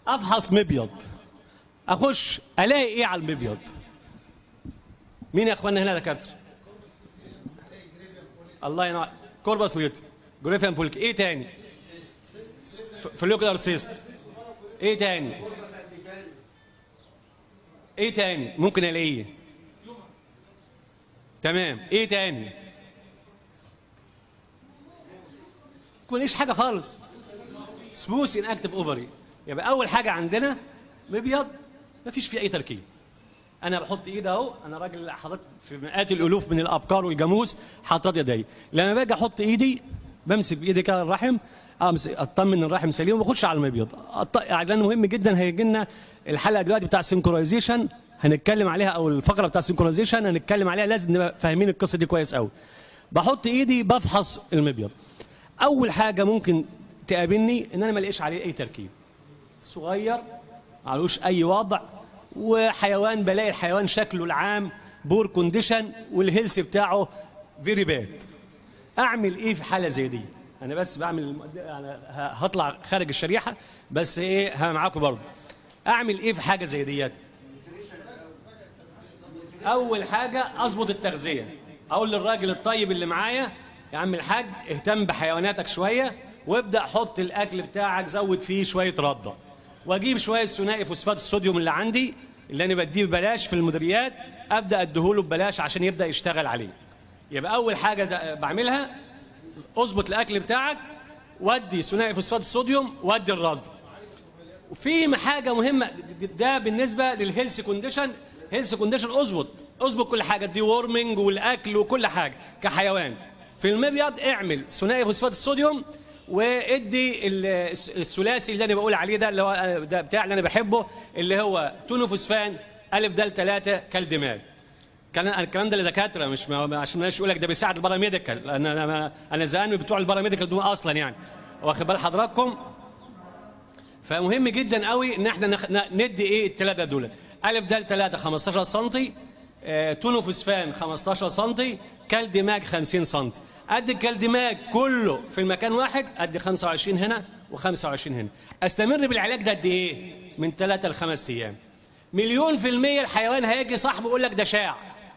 افحص مبيض اخش الاقي ايه على المبيض مين يا اخوانا هنا دكاتره الله ينور كوربس لويوتي جريفيان فولك ايه تاني فلوكلر سيست ايه تاني ايه تاني ممكن الاقيه تمام ايه تاني كلش حاجه خالص سموث ان اكتف اوفري يبقى اول حاجه عندنا مبيض مفيش فيه اي تركيب انا بحط ايدي اهو انا راجل حاطط في مئات الالوف من الابقار والجاموس حاطط يدي لما باجي احط ايدي بمسك بايدي كده الرحم امسك اطمن ان الرحم سليم وبخش على المبيض أط- اعلان مهم جدا هيجي لنا الحلقه دلوقتي بتاع السنكروزيشن هنتكلم عليها او الفقره بتاع السنكروزيشن هنتكلم عليها لازم نبقى فاهمين القصه دي كويس قوي بحط ايدي بفحص المبيض اول حاجه ممكن تقابلني ان انا ما الاقيش عليه اي تركيب صغير معلوش اي وضع وحيوان بلاقي الحيوان شكله العام بور كونديشن والهيلث بتاعه فيري باد اعمل ايه في حاله زي دي انا بس بعمل انا ه- هطلع خارج الشريحه بس ايه ها معاكم برضه اعمل ايه في حاجه زي ديت اول حاجه اظبط التغذيه اقول للراجل الطيب اللي معايا يا عم الحاج اهتم بحيواناتك شويه وابدا حط الاكل بتاعك زود فيه شويه رده واجيب شويه ثنائي فوسفات الصوديوم اللي عندي اللي انا بديه ببلاش في المديريات ابدا اديهوله ببلاش عشان يبدا يشتغل عليه يبقى اول حاجه ده بعملها اظبط الاكل بتاعك ودي ثنائي فوسفات الصوديوم ودي الرد وفي حاجه مهمه ده بالنسبه للهيلث كونديشن هيلث كونديشن اظبط اظبط كل حاجه دي وورمنج والاكل وكل حاجه كحيوان في المبيض اعمل ثنائي فوسفات الصوديوم وادي ال- الثلاثي اللي انا بقول عليه ده اللي هو ده بتاع اللي انا بحبه اللي هو تونوفوسفان الف دال 3 كالدماغ كان الكلام ده لدكاتره مش ما عشان ما يقول لك ده بيساعد الباراميديكال لان انا انا زهقان من بتوع الباراميديكال دول اصلا يعني واخد بال حضراتكم فمهم جدا قوي ان احنا نخ... ن- ندي ايه الثلاثه دول الف دال 3 15 سم آه، تونوفوسفان 15 سم كالدماج 50 سم قد الكالدماج كله في المكان واحد قد 25 هنا و25 هنا استمر بالعلاج ده قد ايه من 3 ل 5 ايام مليون في المية الحيوان هيجي صاحبه يقول لك ده شاع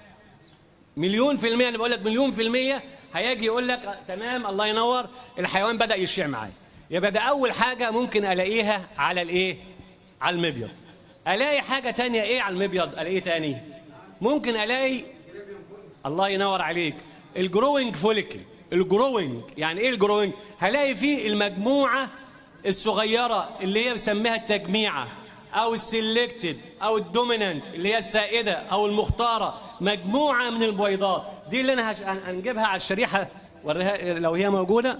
مليون في المية أنا بقول لك مليون في المية هيجي يقول لك آه، تمام الله ينور الحيوان بدأ يشيع معايا يبقى ده أول حاجة ممكن ألاقيها على الإيه؟ على المبيض ألاقي حاجة تانية إيه على المبيض؟ ألاقي إيه تاني؟ ممكن ألاقي الله ينور عليك الجروينج فوليكل الجروينج يعني ايه الجروينج هلاقي فيه المجموعه الصغيره اللي هي بسميها التجميعه او السلكتد او الدومينانت اللي هي السائده او المختاره مجموعه من البويضات دي اللي انا هش... هن- هنجيبها على الشريحه وريها لو هي موجوده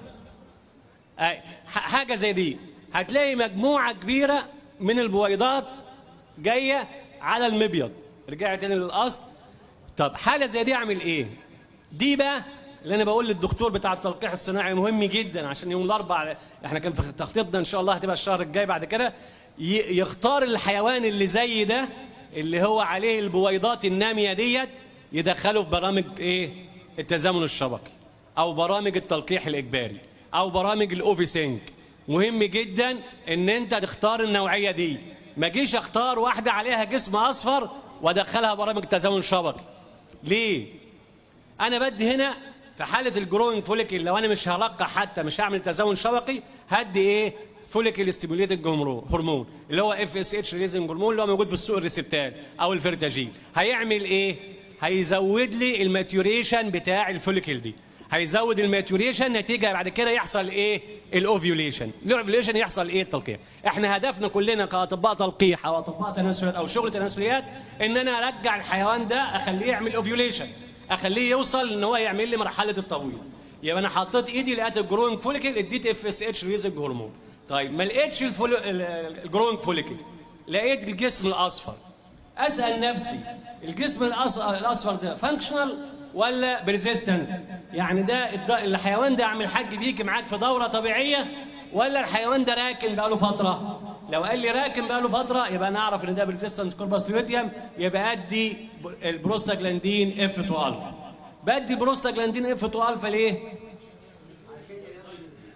أي ح- حاجه زي دي هتلاقي مجموعه كبيره من البويضات جايه على المبيض رجعت تاني للاصل طب حاله زي دي اعمل ايه دي بقى اللي انا بقول للدكتور بتاع التلقيح الصناعي مهم جدا عشان يوم الاربعاء احنا كان في تخطيطنا ان شاء الله هتبقى الشهر الجاي بعد كده ي- يختار الحيوان اللي زي ده اللي هو عليه البويضات الناميه ديت يدخله في برامج ايه التزامن الشبكي او برامج التلقيح الاجباري او برامج الاوفي سينك مهم جدا ان انت تختار النوعيه دي ما جيش اختار واحده عليها جسم اصفر وادخلها برامج تزامن شبكي ليه انا بدي هنا في حاله الجروينج فوليكل لو انا مش هلقح حتى مش هعمل تزامن شبكي هدي ايه فوليكل ستيموليتنج هرمون اللي هو اف اس اتش ريزنج هرمون اللي هو موجود في السوق الريسبتال او الفيرتاجين هيعمل ايه هيزود لي الماتيوريشن بتاع الفوليكل دي هيزود الماتيوريشن نتيجه بعد كده يحصل ايه الاوفيوليشن الاوفيوليشن يحصل ايه التلقيح احنا هدفنا كلنا كاطباء تلقيح او اطباء تناسليات او شغل تناسليات ان انا ارجع الحيوان ده اخليه يعمل اوفيوليشن اخليه يوصل ان هو يعمل لي مرحله التبويض يبقى انا حطيت ايدي لقيت الجروينج فوليكل اديت اف اس اتش ريزنج هرمون طيب ما لقيتش الفولو... ال- ال- الجروينج فوليكل لقيت الجسم الاصفر اسال نفسي الجسم الأص- الاصفر ده فانكشنال ولا بريزيستنس يعني ده الد- الحيوان ده عم الحاج بيجي معاك في دوره طبيعيه ولا الحيوان ده راكن بقاله فتره لو قال لي راكن بقاله فتره يبقى انا اعرف ان ده بريزيستنس كوربس لوتيوم يبقى ادي ب- البروستاجلاندين اف 2 الفا بدي بروستاجلاندين اف 2 الفا ليه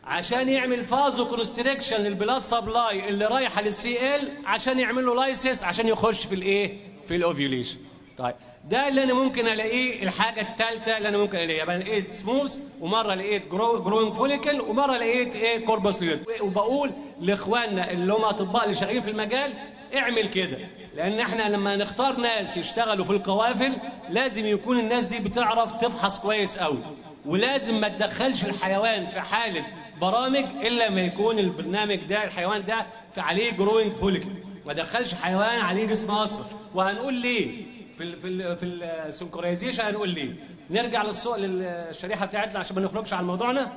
عشان يعمل فازو كونستريكشن للبلاد سبلاي اللي رايحه للسي ال عشان يعمل له لايسيس عشان يخش في الايه في الاوفيوليشن طيب ده اللي انا ممكن الاقيه الحاجه الثالثه اللي انا ممكن الاقيها يبقى لقيت سموث ومره لقيت جرو جروينج فوليكل ومره لقيت ايه كوربس ليود وبقول لاخواننا اللي هم اطباء اللي شغالين في المجال اعمل كده لان احنا لما نختار ناس يشتغلوا في القوافل لازم يكون الناس دي بتعرف تفحص كويس قوي ولازم ما تدخلش الحيوان في حاله برامج الا ما يكون البرنامج ده الحيوان ده في عليه جروينج فوليكل ما دخلش حيوان عليه جسم اصفر وهنقول ليه في ال في ال في السنكرايزيشن هنقول ليه نرجع للسوق للشريحه بتاعتنا عشان ما نخرجش عن موضوعنا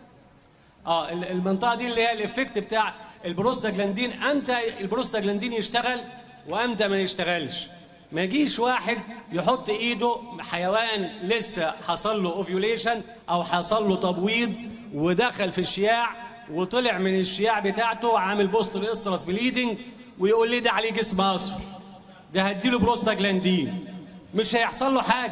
اه ال- المنطقه دي اللي هي الافكت بتاع البروستاجلاندين امتى البروستاجلاندين يشتغل وامتى ما يشتغلش ما يجيش واحد يحط ايده حيوان لسه حصل له اوفيوليشن او حصل له تبويض ودخل في الشياع وطلع من الشياع بتاعته عامل بوست الاسترس بليدنج ويقول لي ده عليه جسم اصفر ده هديله بروستاجلاندين مش هيحصل له حاجه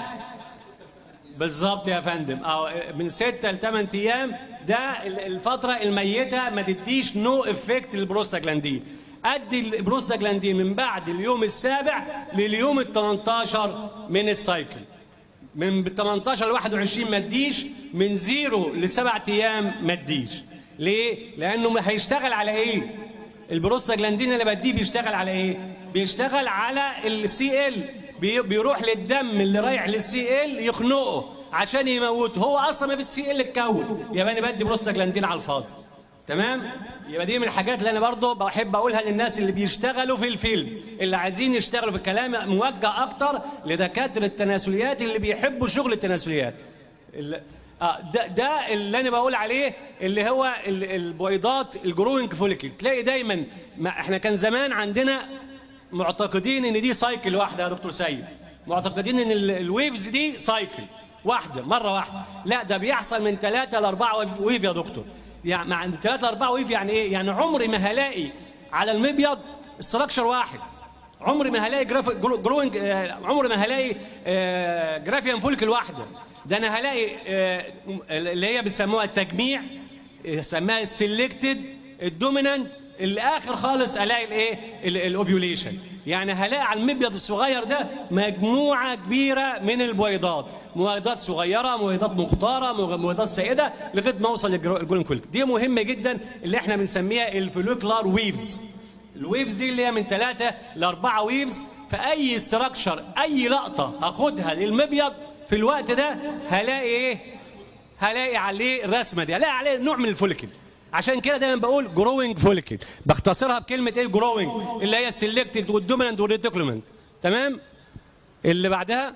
بالظبط يا فندم اه من ستة ل 8 ايام ده ال- الفترة الميتة ما تديش نو افكت للبروستاجلاندين ادي البروستاجلاندين من بعد اليوم السابع لليوم ال 18 من السايكل من 18 ل 21 ما تديش من زيرو لسبع ايام ما تديش ليه؟ لانه هيشتغل على ايه؟ البروستاجلاندين اللي بديه بيشتغل على ايه؟ بيشتغل على السي ال بيروح للدم اللي رايح للسي ال يخنقه عشان يموته هو اصلا ما في السي ال اتكون يبقى انا بدي بروستاجلاندين على الفاضي تمام يبقى دي من الحاجات اللي انا برضه بحب اقولها للناس اللي بيشتغلوا في الفيلم اللي عايزين يشتغلوا في الكلام موجه اكتر لدكاتره التناسليات اللي بيحبوا شغل التناسليات ال- آه ده ده اللي انا بقول عليه اللي هو ال- البويضات الجروينج فوليكل تلاقي دايما ما احنا كان زمان عندنا معتقدين ان دي سايكل واحده يا دكتور سيد معتقدين ان ال- الويفز دي سايكل واحده مره واحده لا ده بيحصل من ثلاثة لأربعة ويف- ويف يا دكتور يعني مع ثلاثة لأربعة ويف يعني ايه يعني عمري ما هلاقي على المبيض استراكشر واحد عمري ما هلاقي جراف جرو- جروينج آه، عمري ما هلاقي آه، جرافيان فولكل واحده ده انا هلاقي آه، اللي هي بيسموها التجميع يسموها السلكتد الدومينانت الاخر خالص الاقي الايه ال- الاوفيوليشن يعني هلاقي على المبيض الصغير ده مجموعه كبيره من البويضات بويضات صغيره بويضات مختاره بويضات سائده لغايه ما اوصل للجولن كولك دي مهمه جدا اللي احنا بنسميها الفوليكولار ويفز الويفز دي اللي هي من ثلاثة لأربعة ويفز فأي استراكشر أي لقطة هاخدها للمبيض في الوقت ده هلاقي إيه؟ هلاقي عليه الرسمة دي هلاقي عليه نوع من الفوليكل عشان كده دايما بقول جروينج فوليكل بختصرها بكلمة إيه جروينج اللي هي السلكتد والدومينانت والريتيكولومنت تمام؟ اللي بعدها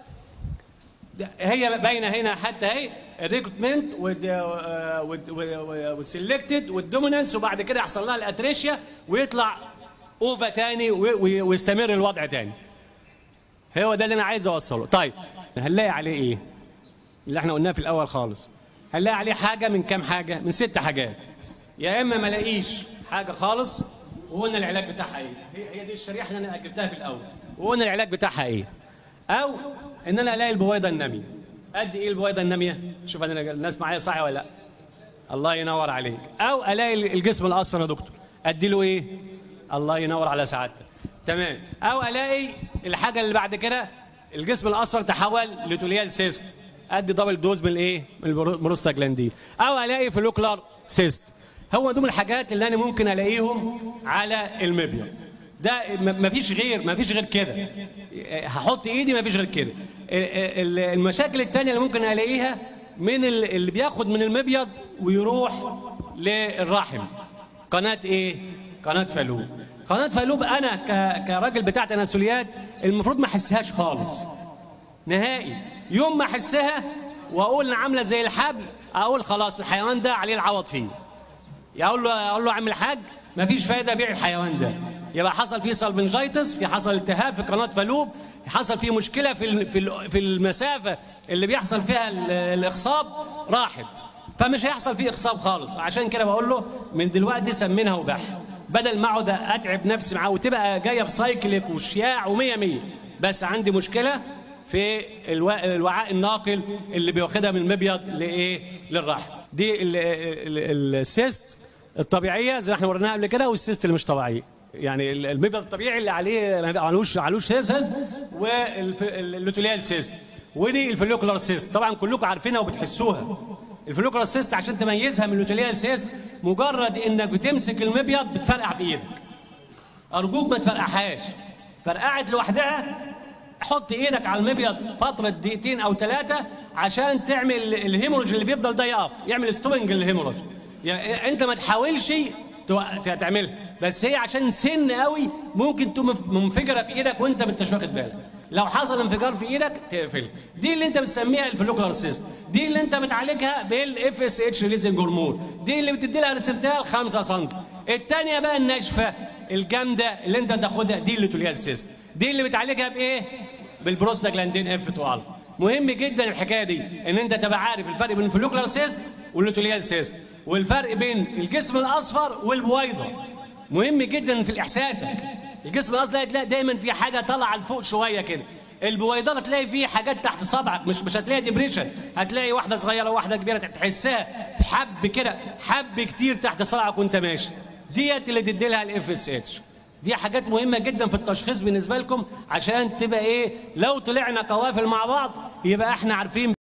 ده- هي باينه هنا حتى اهي الريكروتمنت والسلكتد والدومينانس وبعد كده يحصل لها الاتريشيا ويطلع اوفا تاني و- و- ويستمر الوضع تاني هو ده اللي انا عايز اوصله طيب هنلاقي عليه ايه اللي احنا قلناه في الاول خالص هنلاقي عليه حاجه من كام حاجه من ست حاجات يا اما ما الاقيش حاجه خالص وقلنا العلاج بتاعها ايه هي هي دي الشريحه اللي انا اجبتها في الاول وقلنا العلاج بتاعها ايه او ان انا الاقي البويضه الناميه قد ايه البويضه الناميه شوف انا الناس معايا صح ولا لا الله ينور عليك او الاقي الجسم الاصفر يا دكتور ادي له ايه الله ينور على سعادتك تمام او الاقي الحاجه اللي بعد كده الجسم الاصفر تحول لتوليال سيست ادي دبل دوز من الايه من البروستاجلاندين او الاقي فلوكلار سيست هو دول الحاجات اللي انا ممكن الاقيهم على المبيض ده م- مفيش غير مفيش غير كده هحط ايدي مفيش غير كده ال- ال- المشاكل التانية اللي ممكن الاقيها من ال- اللي بياخد من المبيض ويروح للرحم قناة ايه قناة فالوب قناة فالوب انا ك- كراجل بتاع تناسليات المفروض ما احسهاش خالص نهائي يوم ما احسها واقول إن عامله زي الحبل اقول خلاص الحيوان ده عليه العوض فيه يقول له اقول له يا عم الحاج مفيش فايده بيع الحيوان ده يبقى حصل فيه سالفنجيتس في حصل التهاب في قناه فالوب حصل فيه مشكله في ال- في ال- في المسافه اللي بيحصل فيها ال- الاخصاب راحت فمش هيحصل فيه اخصاب خالص عشان كده بقول له من دلوقتي سمنها وباح بدل ما اقعد اتعب نفسي معاه وتبقى جايه في سايكليك وشياع ومية مية بس عندي مشكله في الوا- الوعاء الناقل اللي بياخدها من المبيض لايه للرحم دي ال- ال- السيست الطبيعيه زي ما احنا وريناها قبل كده والسيست اللي مش طبيعيه يعني ال- المبيض الطبيعي اللي عليه ما عليهوش عليهوش سيست واللوتوليال سيست ودي الفوليكولار سيست طبعا كلكم عارفينها وبتحسوها الفوليكولار سيست عشان تميزها من اللوتوليال سيست مجرد انك بتمسك المبيض بتفرقع في ايدك ارجوك ما تفرقعهاش فرقعت لوحدها حط ايدك على المبيض فتره دقيقتين او ثلاثه عشان تعمل الهيموريج اللي بيفضل ده يقف يعمل ستوبنج للهيموريج يعني انت ما تحاولش تو- تعملها بس هي عشان سن قوي ممكن تقوم منفجره في ايدك وانت ما انتش واخد بالك لو حصل انفجار في ايدك تقفل دي اللي انت بتسميها الفلوكولار سيست دي اللي انت بتعالجها بالاف اس اتش ريليزنج هرمون دي اللي بتدي لها ريسبتال 5 سم الثانيه بقى الناشفه الجامده اللي انت تاخدها دي اللي توليها السيست دي اللي بتعالجها بايه بالبروستاجلاندين اف 2 الفا مهم جدا الحكايه دي ان انت تبقى عارف الفرق بين الفلوكولار سيست واللوتوليال سيست والفرق بين الجسم الاصفر والبويضه مهم جدا في الاحساس الجسم الاصفر تلاقي دايما في حاجه طالعه لفوق شويه كده البويضات تلاقي فيه حاجات تحت صبعك مش مش هتلاقي ديبريشن هتلاقي واحده صغيره وواحده كبيره تحسها في حب كده حب كتير تحت صبعك وانت ماشي ديت اللي تدي لها الاف اس اتش دي حاجات مهمه جدا في التشخيص بالنسبه لكم عشان تبقى ايه لو طلعنا قوافل مع بعض يبقى احنا عارفين